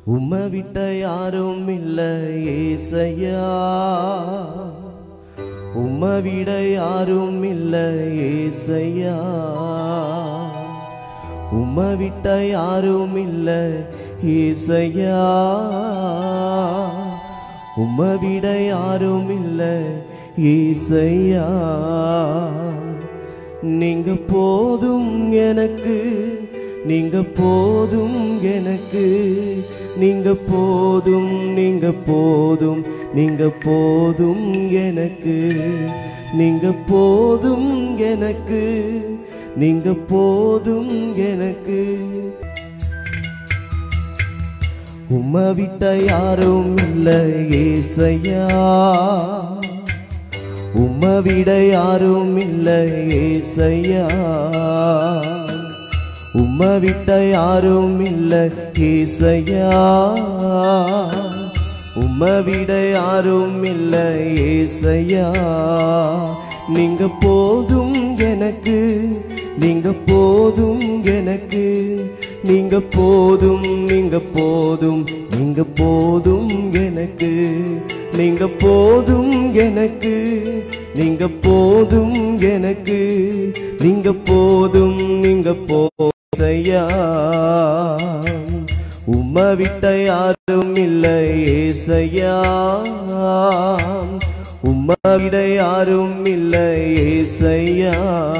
உம்மை விட்ட யாரும் இல்ல ஏசையா உம்மை விட யாரும் இல்ல ஏசையா உம்மை விட்ட யாரும் இல்ல ஏசையா உம்மை விட யாரும் இல்ல ஏசையா நீங்க போதும் எனக்கு நீங்க போதும் எனக்கு நீங்க போதும் நீங்க போதும் நீங்க போதும் எனக்கு நீங்க போதும் எனக்கு நீங்க போதும் எனக்கு உம்மை விட்ட யாரும் இல்ல ஏசையா உம்மை விட யாரும் இல்ல ஏசையா உம்மை விட்ட யாரும் இல்ல ஏசையா உம்மை விட யாரும் இல்ல ஏசையா நீங்க போதும் எனக்கு நீங்க போதும் எனக்கு நீங்க போதும் நீங்க போதும் நீங்க போதும் எனக்கு நீங்க போதும் எனக்கு நீங்க போதும் எனக்கு நீங்க போதும் நீங்க போசையா உம்மை விட்ட யாரும் இல்லை ஏசையா உம்மை விட யாரும் இல்லை ஏசையா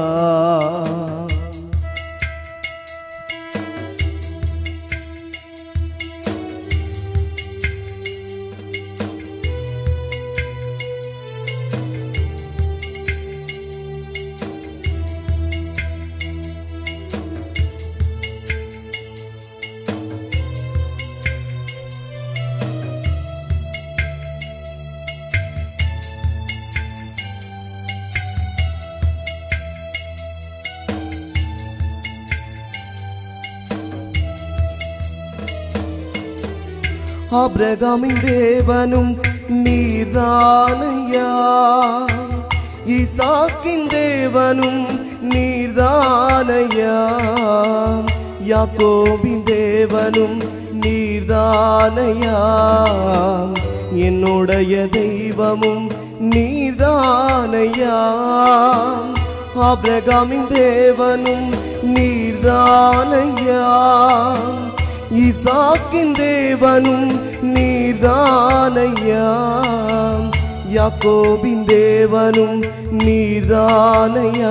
ஆபிரகாமின் தேவனும் நீர்தானையா ஈசாக்கின் தேவனும் நீர்தானையா யாக்கோபின் தேவனும் நீர்தானையா என்னுடைய தெய்வமும் நீர்தானையா ஆபிரகாமின் தேவனும் நீர்தானையா ஈசாக்கின் தேவனும் நீர்தானையா யாக்கோபின் தேவனும் நீர்தானையா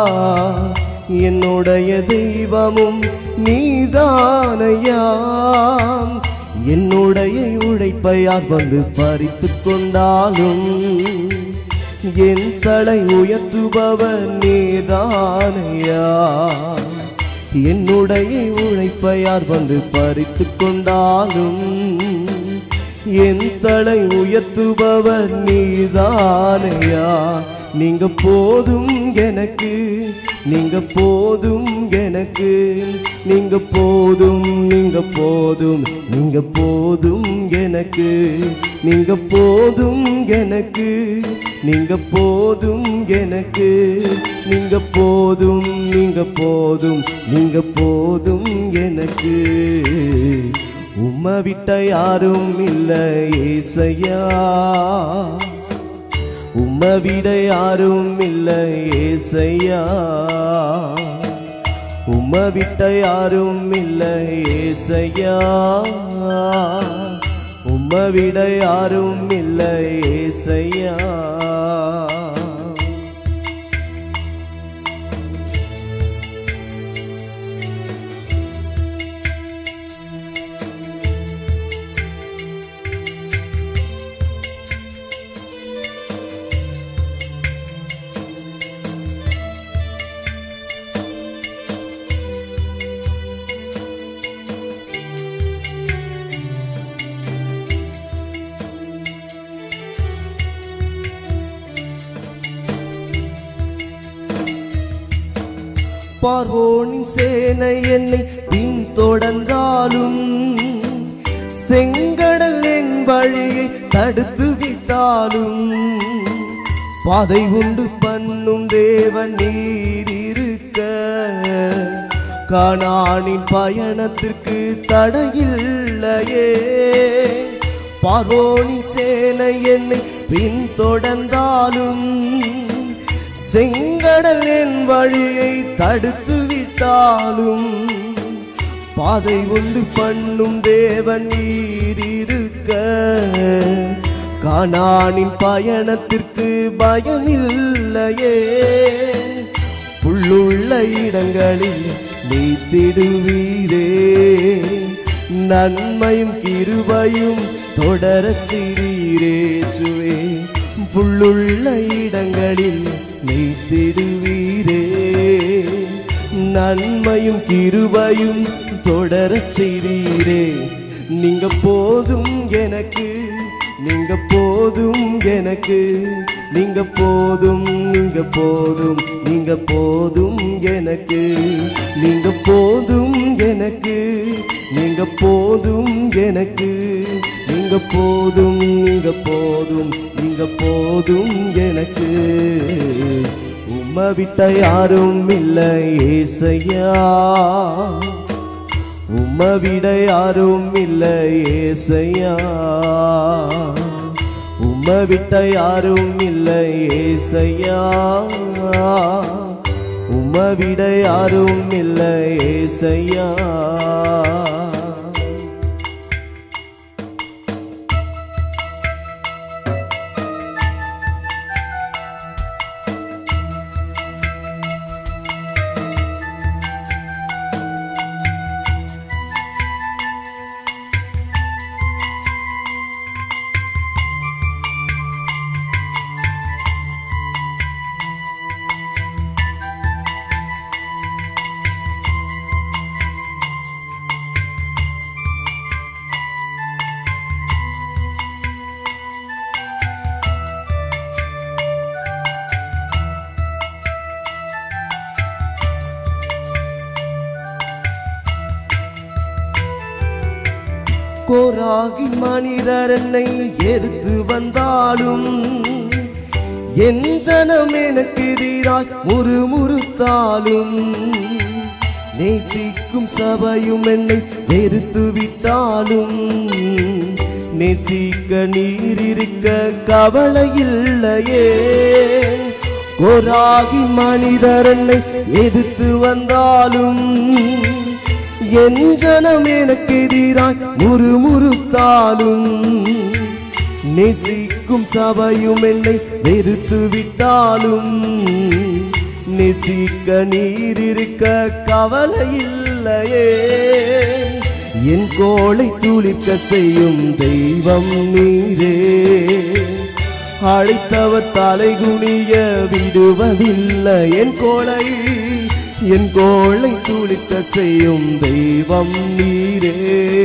என்னுடைய தெய்வமும் நீர்தானையா என்னுடைய உழைப்பை யார் வந்து பறித்து கொண்டாலும் என் தலை உயர்த்துபவர் நீதானையா என்னுடைய உழைப்பை யார் வந்து பறித்து கொண்டாலும் என் தலை உயர்த்துபவர் நீதானையா நீங்க போதும் எனக்கு நீங்க போதும் எனக்கு நீங்க போதும் நீங்க போதும் நீங்க போதும் எனக்கு நீங்க போதும் எனக்கு நீங்க போதும் எனக்கு நீங்க போதும் நீங்க போதும் நீங்க போதும் எனக்கு உம்மை விட்ட யாரும் இல்லை ஏசையா உம்மை விட யாரும் இல்லை ஏசையா உம்மை விட்ட யாரும் இல்லை ஏசையா உம்மை விட யாரும் இல்லை ஏசையா பார்வோனின் சேனை என்னை பின்தொடர்ந்தாலும் செங்கடல் என் வழியை தடுத்து விட்டாலும் பாதை உண்டு பண்ணும் தேவன் நீர் இருக்க கானானின் பயணத்திற்கு தடையில்லை இல்லையே பார்வோனி சேனை என்னை பின்தொடர்ந்தாலும் செங்கடல் என் வழியை தடுத்து விட்டாலும் பாதை உண்டு பண்ணும் தேவன் நீர் இருக்க கானானின் பயணத்திற்கு பயம் இல்லையே புல்லுள்ள இடங்களில் நீத்திடுவீரே நன்மையும் கிருபையும் தொடரச் செய்தீரேசுவே புல்லுள்ள இடங்களில் நீத்திடுவீரே நன்மையும் கிருபையும் தொடரச் செய்தீரே நீங்க போதும் எனக்கு நீங்க போதும் எனக்கு நீங்க போதும் நீங்க போதும் நீங்க போதும் எனக்கு நீங்க போதும் எனக்கு நீங்க போதும் எனக்கு நீங்க போதும் நீங்க போதும் நீங்க போதும் எனக்கு உம்மை விட்ட யாரும் இல்லை ஏசையா உம்மை விட யாரும் இல்லை ஏசையா உம்மை விட்ட யாரும் இல்லை ஏசையா உம்மை விட யாரும் இல்லை ஏசையா கோராகி மனிதர் என்னை எதிர்த்து வந்தாலும் என் ஜனம் எனக்கு எதிராய் முறுமுறுத்தாலும் நேசிக்கும் சபையும் என்னை வெறுத்து விட்டாலும் நேசிக்க நீர் இருக்க கவலை இல்லையே கோராகி மனிதர் என்னை எதிர்த்து வந்தாலும் என் ஜனம் எனக்கு எதிராய் முறுமுறுத்தாலும் நேசிக்கும் சபையும் என்னை வெறுத்து விட்டாலும் நேசிக்க நீர் இருக்க கவலை இல்லையே என் கோளை துளிர்க்க செய்யும் தெய்வம் நீரே அழைத்தவர் தலைகுனிய விடுவதில்லை என் கோளை என் கோளை துளிக்க செய்யும் தெய்வம் நீரே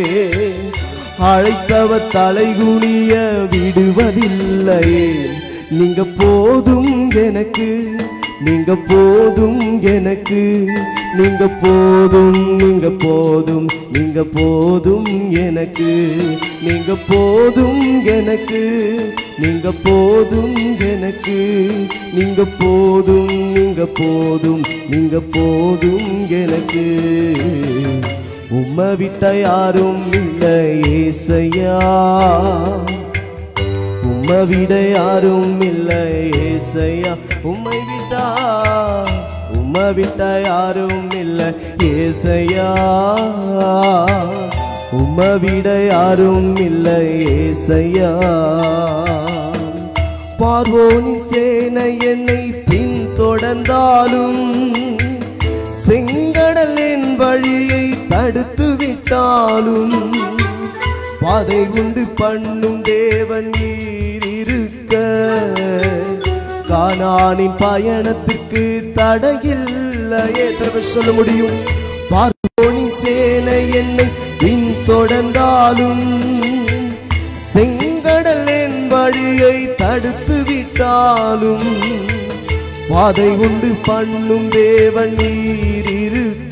அழைத்தவர் தலைகுனிய விடுவதில்லையே நீங்க போதும் எனக்கு நீங்க போதும் எனக்கு நீங்க போதும் நீங்க போதும் நீங்க போதும் எனக்கு நீங்க போதும் எனக்கு நீங்க போதும் எனக்கு நீங்க போதும் நீங்க போதும் நீங்க போதும் எனக்கு உம்மை விட்ட யாரும் இல்லை ஏசையா உம்மை விட யாரும் இல்லை ஏசையா உம்மை விட்டா உம்மை விட்ட யாரும் இல்லை ஏசையா உம்மை விட யாரும் இல்லை ஏசையா பார்வோனின் சேனை என்னை பின்தொடர்ந்தாலும் செங்கடலின் வழியை தடுத்து விட்டாலும் பாதை உண்டு பண்ணும் தேவன் நீர் இருக்க கானானின் பயணத்துக்கு தடையில்லையே எத்தனை சொல்ல முடியும் பார்வோனி சேனை என்னை பின்தொடர்ந்தாலும் செங்கடல் என் வழியை தடுத்து விட்டாலும் பாதை உண்டு பண்ணும் தேவன் நீர் இருக்க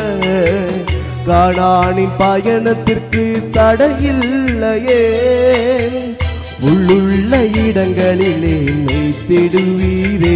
காணானின் பயணத்திற்கு தடையில்லையே உள்ளுள்ள இடங்களிலே மெய்த்திடுவீரே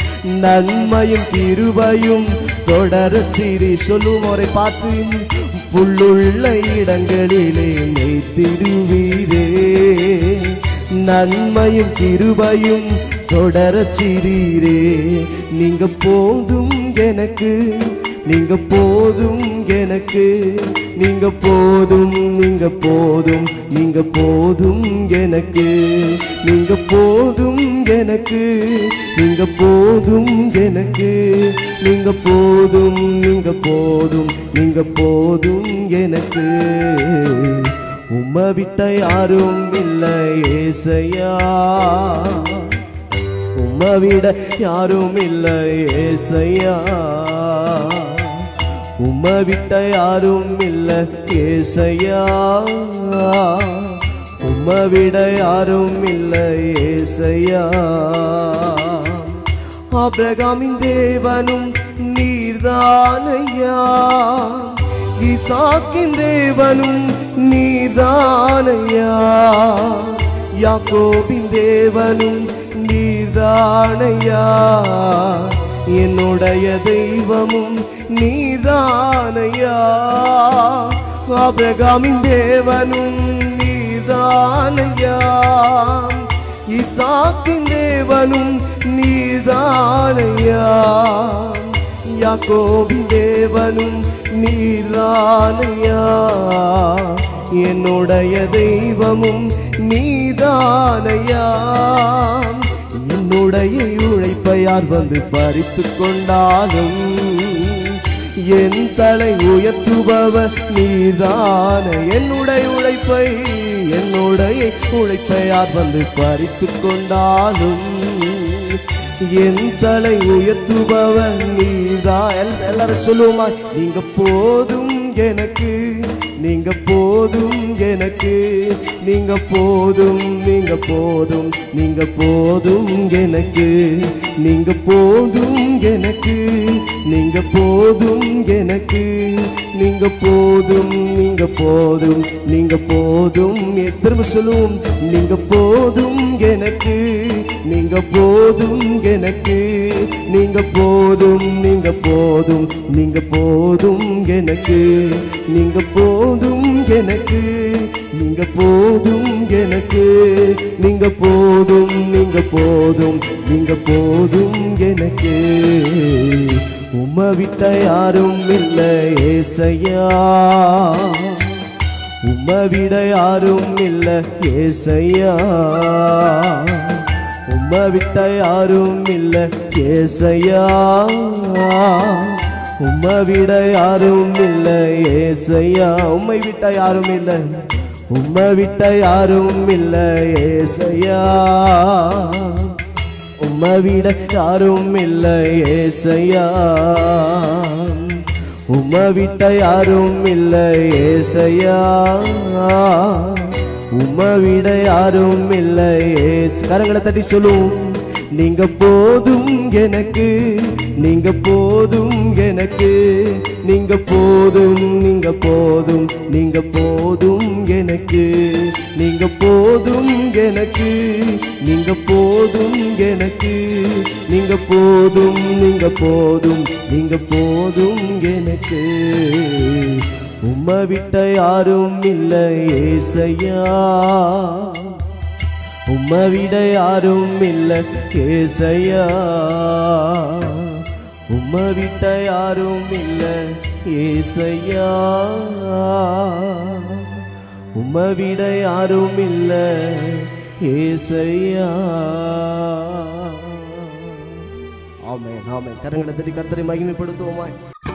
நன்மையும் கிருபையும் தொடர சிறி சொல்லும் அவரை பார்த்து புல்லுள்ள இடங்களிலே மேய்த்திடுவீரே நன்மையும் கிருபையும் தொடரச் சிறீரே நீங்க போதும் எனக்கு நீங்க போதும் எனக்கு நீங்க போதும் நீங்க போதும் நீங்க போதும் எனக்கு நீங்க போதும் எனக்கு நீங்க போதும் எனக்கு நீங்க போதும் நீங்க போதும் நீங்க போதும் எனக்கு உம்மை விட்ட யாரும் இல்லை ஏசையா உம்மை விட யாரும் இல்லை ஏசையா உம்மை விட்ட யாரும் இல்லை ஏசையா உம்மை விட யாரும் இல்லை ஏசையா ஆபிரகாமின் தேவனும் நீர்தானையா ஈசாக்கின் தேவனும் நீர்தானையா யாக்கோபின் தேவனும் நீர்தானையா என்னுடைய தெய்வமும் நீர்தானையா ஆபிரகாமின் தேவனும் நீர்தானையா இசாக்கின் தேவனும் நீர்தானையா யாக்கோபின் தேவனும் நீர்தானையா என்னுடைய தெய்வமும் நீதானையா என்னுடைய உழைப்பை யார் வந்து பறித்து கொண்டாலும் என் தலை உயர்த்துபவர் நீதான என்னுடைய உழைப்பை என்னுடைய உழைப்பை யார் வந்து பறித்து கொண்டாலும் என் தலை உயர்த்துபவர் நீதா எல்- எல்லாரும் சொல்லுவோமா நீங்க போதும் எனக்கு நீங்க போதும் எனக்கு நீங்க போதும் நீங்க போதும் நீங்க போதும் எனக்கு நீங்க போதும் எனக்கு நீங்க போதும் எனக்கு நீங்க போதும் நீங்க போதும் நீங்க போதும் எ- திரும்ப சொல்லுவோம் நீங்க போதும் எனக்கு நீங்க போதும் எனக்கு நீங்க போதும் நீங்க போதும் நீங்க போதும் எனக்கு நீங்க போதும் எனக்கு நீங்க போதும் எனக்கு நீங்க போதும் நீங்க போதும் நீங்க போதும் எனக்கு உம்மை விட்ட யாரும் இல்லை ஏசையா உம்மை விட யாரும் இல்லை ஏசையா உம்மை விட்ட யாரும் இல்லை ஏசையா உம்மை விட யாரும் இல்லை ஏசையா உம்மை விட்ட யாரும் இல்லை உம்மை விட்ட யாரும் இல்லை ஏசையா உம்மை விட யாரும் இல்லை ஏசையா உம்மை விட்ட யாரும் இல்லை ஏசையா உம்மை விட யாரும் இல்லை ஏசு கரங்களை தட்டி சொல்லுவோம் நீங்க போதும் எனக்கு நீங்க போதும் எனக்கு நீங்க போதும் நீங்க போதும் நீங்க போதும் எனக்கு நீங்க போதும் எனக்கு நீங்க போதும் எனக்கு நீங்க போதும் நீங்க போதும் நீங்க போதும் எனக்கு உம்மை விட்ட யாரும் இல்லை ஏசையா உம்மை விட யாரும் இல்லை ஏசையா உம்மை விட்ட யாரும் இல்லை ஏசையா உம்மை விட யாரும் இல்லை ஏசையா ஆமென் ஆமென் கரங்களை தட்டி கர்த்தரை மகிமைப்படுத்துவோமா